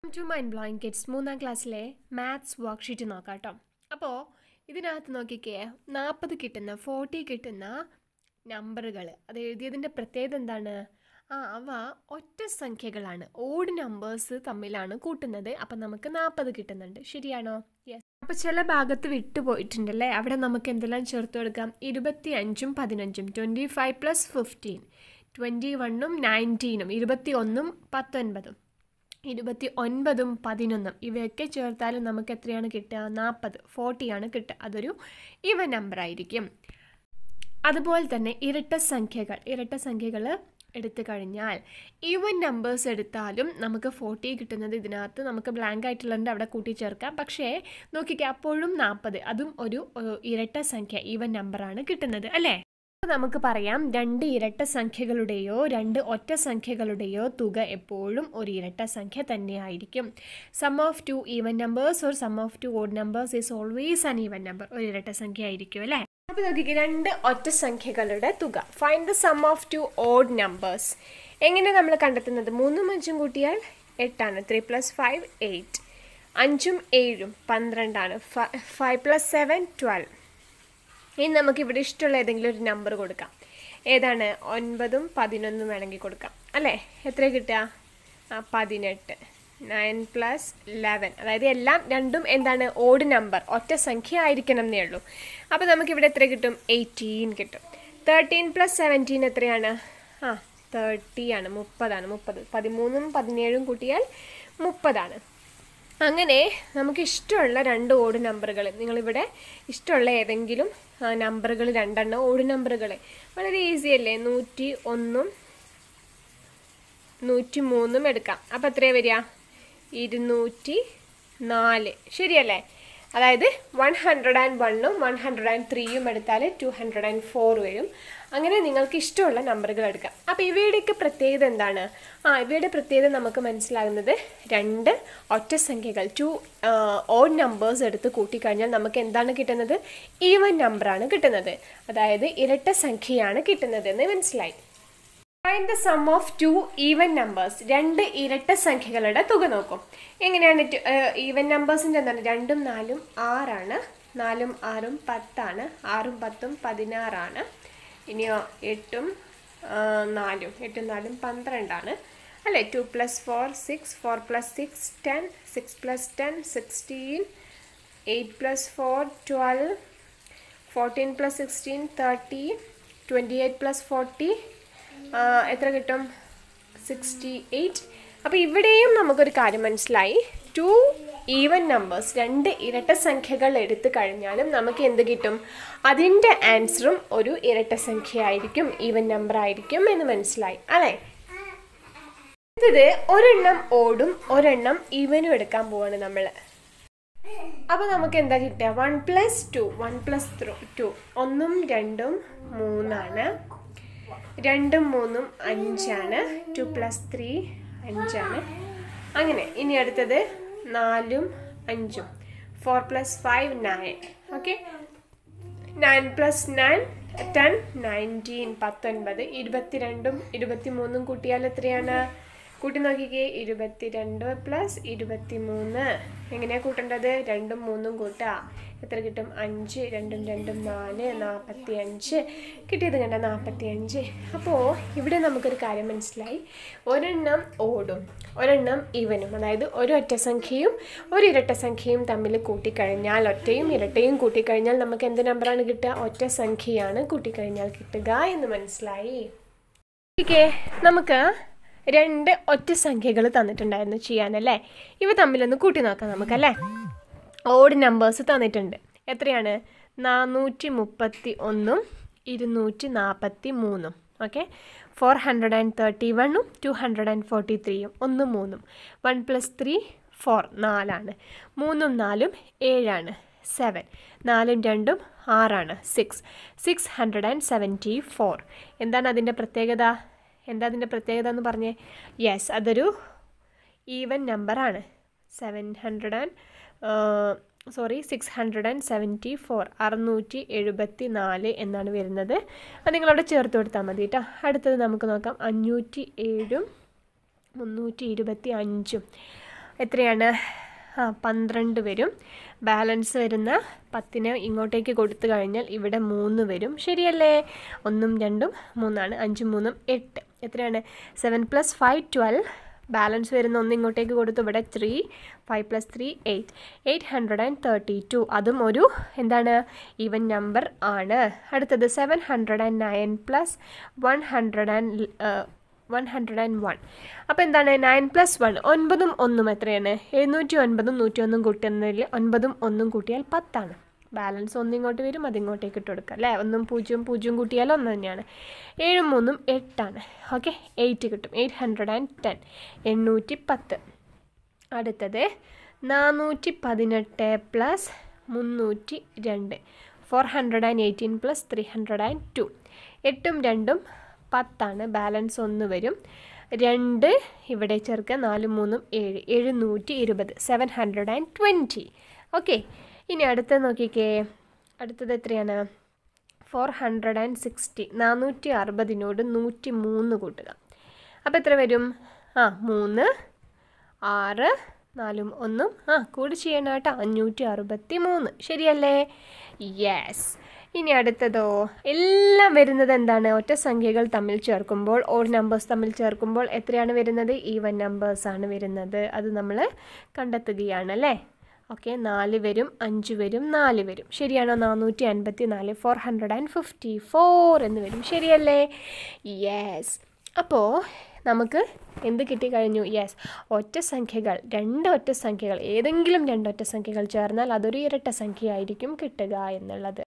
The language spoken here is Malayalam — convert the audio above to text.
ടു മൈൻഡ് ബ്ലോയിങ് കിഡ്സ് മൂന്നാം ക്ലാസ്സിലെ മാത്സ് വർക്ക്ഷീറ്റ് നോക്കാം കേട്ടോ അപ്പോൾ ഇതിനകത്ത് നോക്കിക്കേ നാൽപ്പത് കിട്ടുന്ന ഫോർട്ടി കിട്ടുന്ന നമ്പറുകൾ അത് എഴുതിയതിൻ്റെ പ്രത്യേകത എന്താണ് ആ അവ ഒറ്റ സംഖ്യകളാണ് ഓഡ് നമ്പേഴ്സ് തമ്മിലാണ് കൂട്ടുന്നത് അപ്പം നമുക്ക് നാൽപ്പത് കിട്ടുന്നുണ്ട് ശരിയാണോ യെസ് അപ്പോൾ ചില ഭാഗത്ത് വിട്ടുപോയിട്ടുണ്ടല്ലേ അവിടെ നമുക്ക് എന്തെല്ലാം ചേർത്ത് കൊടുക്കാം ഇരുപത്തി അഞ്ചും പതിനഞ്ചും twenty five plus fifteen twenty വണ്ണും നയൻറ്റീനും ഇരുപത്തി ഒന്നും പത്തൊൻപതും ഇരുപത്തി ഒൻപതും പതിനൊന്നും ഇവയൊക്കെ ചേർത്താലും നമുക്ക് എത്രയാണ് കിട്ടുക നാൽപ്പത് ഫോർട്ടിയാണ് കിട്ടുക അതൊരു ഇവ നമ്പർ ആയിരിക്കും അതുപോലെ തന്നെ ഇരട്ട സംഖ്യകൾ ഇരട്ട സംഖ്യകൾ എടുത്തു കഴിഞ്ഞാൽ ഈവൻ നമ്പേഴ്സ് എടുത്താലും നമുക്ക് ഫോർട്ടി കിട്ടുന്നത് ഇതിനകത്ത് നമുക്ക് ബ്ലാങ്ക് ആയിട്ടുള്ളതുകൊണ്ട് അവിടെ കൂട്ടിച്ചേർക്കാം പക്ഷേ നോക്കിക്കേ അപ്പോഴും നാൽപ്പത് അതും ഒരു ഏഹ്, ഇരട്ട സംഖ്യ ഈവൻ നമ്പറാണ് കിട്ടുന്നത് അല്ലേ അപ്പോൾ നമുക്ക് പറയാം രണ്ട് ഇരട്ട സംഖ്യകളുടെയോ രണ്ട് ഒറ്റ സംഖ്യകളുടെയോ തുക എപ്പോഴും ഒരു ഇരട്ട സംഖ്യ തന്നെയായിരിക്കും sum of two even numbers or sum of two odd numbers is always an even number ഒരു ഇരട്ട സംഖ്യ ആയിരിക്കും അല്ലേ അപ്പോൾ നോക്കിക്കേ രണ്ട് ഒറ്റ സംഖ്യകളുടെ തുക find the sum of two odd numbers എങ്ങനെ നമ്മൾ കണ്ടെത്തുന്നത് മൂന്നും അഞ്ചും കൂട്ടിയാൽ എട്ടാണ് ത്രീ പ്ലസ് ഫൈവ് എയ്റ്റ് അഞ്ചും ഏഴും പന്ത്രണ്ടാണ് ഫൈവ് പ്ലസ് സെവൻ ട്വൽവ് ഇനി നമുക്ക് ഇവിടെ ഇഷ്ടമുള്ള ഏതെങ്കിലും ഒരു നമ്പർ കൊടുക്കാം ഏതാണ് ഒൻപതും പതിനൊന്നും വേണമെങ്കിൽ കൊടുക്കാം അല്ലേ എത്ര കിട്ടുക ആ പതിനെട്ട് നയൻ പ്ലസ് ലെവൻ അതായത് എല്ലാം രണ്ടും എന്താണ് ഓഡ് നമ്പർ ഒറ്റ സംഖ്യ ആയിരിക്കണം എന്നേ ഉള്ളൂ അപ്പോൾ നമുക്കിവിടെ എത്ര കിട്ടും എയ്റ്റീൻ കിട്ടും തേർട്ടീൻ പ്ലസ് സെവൻറ്റീൻ എത്രയാണ് ആ തേർട്ടി ആണ് മുപ്പതാണ് മുപ്പത് പതിമൂന്നും പതിനേഴും കൂട്ടിയാൽ മുപ്പതാണ് അങ്ങനെ നമുക്ക് ഇഷ്ടമുള്ള രണ്ട് ഓഡ് നമ്പറുകൾ നിങ്ങളിവിടെ ഇഷ്ടമുള്ള ഏതെങ്കിലും നമ്പറുകൾ രണ്ടെണ്ണം ഓഡ് നമ്പറുകൾ വളരെ ഈസി അല്ലേ നൂറ്റി ഒന്നും നൂറ്റി മൂന്നും എടുക്കാം അപ്പോൾ എത്രയാണ് വരിക ഇരുന്നൂറ്റി നാല് ശരിയല്ലേ അതായത് വൺ ഹൺഡ്രഡ് ആൻഡ് വണ്ണും വൺ ഹൺഡ്രഡ് ആൻഡ് ത്രീയും എടുത്താൽ ടു ഹൺഡ്രഡ് ആൻഡ് ഫോർ വരും അങ്ങനെ നിങ്ങൾക്ക് ഇഷ്ടമുള്ള നമ്പറുകൾ എടുക്കാം അപ്പോൾ ഇവയുടെയൊക്കെ പ്രത്യേകത എന്താണ് ആ ഇവയുടെ പ്രത്യേകത നമുക്ക് മനസ്സിലാകുന്നത് രണ്ട് ഒറ്റ സംഖ്യകൾ ടു ഓഡ് നമ്പേഴ്സ് എടുത്ത് കൂട്ടിക്കഴിഞ്ഞാൽ നമുക്ക് എന്താണ് കിട്ടുന്നത് ഈവൻ നമ്പറാണ് കിട്ടുന്നത് അതായത് ഇരട്ട സംഖ്യയാണ് കിട്ടുന്നത് എന്ന് മനസ്സിലായി find the sum of two even numbers രണ്ട് ഇരട്ട സംഖ്യകളുടെ തുക നോക്കും എങ്ങനെയാണ് ഈവൻ നമ്പേഴ്സിൻ്റെ എന്താണ് രണ്ടും നാലും ആറാണ് നാലും ആറും പത്താണ് ആറും പത്തും പതിനാറാണ് ഇനിയോ എട്ടും ആ, നാലും എട്ടും നാലും പന്ത്രണ്ടാണ് അല്ലേ two plus four six four plus six ten six plus ten sixteen eight plus four twelve fourteen plus sixteen thirty twenty eight plus forty എത്ര കിട്ടും സിക്സ്റ്റി എയ്റ്റ് അപ്പോൾ ഇവിടെയും നമുക്കൊരു കാര്യം മനസ്സിലായി ടു ഈവൻ നമ്പേഴ്സ് രണ്ട് ഇരട്ട സംഖ്യകൾ എടുത്തു കഴിഞ്ഞാലും നമുക്ക് എന്ത് കിട്ടും അതിൻ്റെ ആൻസറും ഒരു ഇരട്ട സംഖ്യ ആയിരിക്കും ഈവൻ നമ്പർ ആയിരിക്കും എന്ന് മനസ്സിലായി അല്ലേ ഇത് ഒരെണ്ണം ഓടും ഒരെണ്ണം ഈവനും എടുക്കാൻ പോവാണ് നമ്മൾ അപ്പോൾ നമുക്ക് എന്താ കിട്ടുക one plus two one plus two ഒന്നും രണ്ടും മൂന്നാണ് രണ്ടും മൂന്നും അഞ്ചാണ് ടു പ്ലസ് ത്രീ അഞ്ചാണ് അങ്ങനെ ഇനി അടുത്തത് നാലും അഞ്ചും four plus five nine okay nine plus nine ten nineteen പത്തൊൻപത് ഇരുപത്തിരണ്ടും ഇരുപത്തി മൂന്നും കൂട്ടിയാൽ എത്രയാണ് കൂട്ടി നോക്കിക്കേ ഇരുപത്തിരണ്ട് പ്ലസ് ഇരുപത്തി മൂന്ന് എങ്ങനെയാണ് കൂട്ടേണ്ടത് രണ്ടും മൂന്നും കൂട്ടുക എത്ര കിട്ടും അഞ്ച് രണ്ടും രണ്ടും നാല് നാൽപ്പത്തി അഞ്ച് കിട്ടിയത് കണ്ട നാൽപ്പത്തി അഞ്ച് അപ്പോൾ ഇവിടെ നമുക്കൊരു കാര്യം മനസ്സിലായി ഒരെണ്ണം ഓടും ഒരെണ്ണം ഇവനും അതായത് ഒരു ഒറ്റ സംഖ്യയും ഒരു ഇരട്ട സംഖ്യയും തമ്മിൽ കൂട്ടിക്കഴിഞ്ഞാൽ ഒറ്റയും ഇരട്ടയും കൂട്ടിക്കഴിഞ്ഞാൽ നമുക്ക് എന്ത് നമ്പറാണ് കിട്ടുക ഒറ്റ സംഖ്യയാണ് കൂട്ടിക്കഴിഞ്ഞാൽ കിട്ടുക എന്ന് മനസ്സിലായി ഓക്കെ നമുക്ക് രണ്ട് ഒറ്റ സംഖ്യകൾ തന്നിട്ടുണ്ടായിരുന്നു ചെയ്യാനല്ലേ ഇവ തമ്മിലൊന്ന് കൂട്ടി നോക്കാം നമുക്കല്ലേ ഓഡ് നമ്പേഴ്സ് തന്നിട്ടുണ്ട് എത്രയാണ് നാനൂറ്റി മുപ്പത്തി ഒന്നും ഇരുന്നൂറ്റി നാൽപ്പത്തി മൂന്നും okay four hundred and thirty വണ്ണും ടു ഹൺഡ്രഡ് ആൻഡ് ഫോർട്ടി ത്രീയും ഒന്നും മൂന്നും വൺ പ്ലസ് ത്രീ ഫോർ നാലാണ് മൂന്നും നാലും ഏഴാണ് സെവൻ നാലും രണ്ടും ആറാണ് six six hundred and seventy four എന്താണ് അതിൻ്റെ പ്രത്യേകത എന്താ അതിൻ്റെ പ്രത്യേകത എന്ന് പറഞ്ഞേ യെസ് അതൊരു ഈവൻ നമ്പറാണ് seven hundred and sorry six hundred and seventy four അറുന്നൂറ്റി എഴുപത്തി നാല് എന്നാണ് വരുന്നത് അത് നിങ്ങളവിടെ ചേർത്ത് കൊടുത്താൽ മതി കേട്ടോ അടുത്തത് നമുക്ക് നോക്കാം അഞ്ഞൂറ്റി ഏഴും മുന്നൂറ്റി ഇരുപത്തി അഞ്ചും എത്രയാണ് ആ പന്ത്രണ്ട് വരും ബാലൻസ് വരുന്ന പത്തിന് ഇങ്ങോട്ടേക്ക് കൊടുത്തു കഴിഞ്ഞാൽ ഇവിടെ മൂന്ന് വരും ശരിയല്ലേ ഒന്നും രണ്ടും മൂന്നാണ് അഞ്ചും മൂന്നും എട്ട് എത്രയാണ് seven plus five twelve balance വരുന്ന ഒന്ന് ഇങ്ങോട്ടേക്ക് കൊടുത്തു ഇവിടെ three five plus three eight eight hundred and thirty two അതും ഒരു എന്താണ് ഈവൻ നമ്പർ ആണ് അടുത്തത് seven hundred and nine plus one hundred and one hundred and one അപ്പോൾ എന്താണ് നയൻ പ്ലസ് വൺ ഒൻപതും ഒന്നും എത്രയാണ് എഴുന്നൂറ്റി ഒൻപതും നൂറ്റി ഒന്നും കൂട്ടുന്നതിൽ ഒൻപതും ഒന്നും കൂട്ടിയാൽ പത്താണ് ബാലൻസ് ഒന്നിങ്ങോട്ട് വരും അതിങ്ങോട്ടേക്ക് ഇട്ട് കൊടുക്കുക അല്ലേ ഒന്നും പൂജ്യം പൂജ്യം കൂട്ടിയാൽ ഒന്ന് തന്നെയാണ് ഏഴും മൂന്നും എട്ടാണ് ഓക്കെ എയ്റ്റ് കിട്ടും എയ്റ്റ് ഹൺഡ്രഡ് ആൻഡ് ടെൻ എണ്ണൂറ്റി പത്ത് അടുത്തത് നാനൂറ്റി പതിനെട്ട് പ്ലസ് മുന്നൂറ്റി രണ്ട് four hundred and eighteen plus three hundred and two എട്ടും രണ്ടും പത്താണ് ബാലൻസ് ഒന്ന് വരും രണ്ട് ഇവിടെ ചേർക്കുക നാലും മൂന്നും ഏഴ് എഴുന്നൂറ്റി ഇരുപത് seven hundred and twenty okay ഇനി അടുത്തത് നോക്കിക്കേ അടുത്തത് എത്രയാണ് ഫോർ ഹൺഡ്രഡ് ആൻഡ് സിക്സ്റ്റി നാനൂറ്റി അറുപതിനോട് നൂറ്റി മൂന്ന് കൂട്ടുക അപ്പോൾ എത്ര വരും ആ മൂന്ന് ആറ് നാലും ഒന്നും ആ കൂടി ചെയ്യണം കേട്ടോ അഞ്ഞൂറ്റി അറുപത്തി മൂന്ന് ശരിയല്ലേ യെസ് ഇനി അടുത്തതോ എല്ലാം വരുന്നത് എന്താണ് ഒറ്റ സംഖ്യകൾ തമ്മിൽ ചേർക്കുമ്പോൾ ഓഡ് നമ്പേഴ്സ് തമ്മിൽ ചേർക്കുമ്പോൾ എത്രയാണ് വരുന്നത് ഈവൻ നമ്പേഴ്സ് ആണ് വരുന്നത് അത് നമ്മൾ കണ്ടെത്തുകയാണ് അല്ലേ ഓക്കെ നാല് വരും അഞ്ച് വരും നാല് വരും ശരിയാണോ നാനൂറ്റി അൻപത്തി നാല് four hundred and fifty four എന്ന് വരും ശരിയല്ലേ യെസ് അപ്പോൾ നമുക്ക് എന്ത് കിട്ടിക്കഴിഞ്ഞു യെസ് ഒറ്റ സംഖ്യകൾ രണ്ട് ഒറ്റ സംഖ്യകൾ ഏതെങ്കിലും രണ്ട് ഒറ്റ സംഖ്യകൾ ചേർന്നാൽ അതൊരു ഇരട്ട സംഖ്യയായിരിക്കും കിട്ടുക എന്നുള്ളത്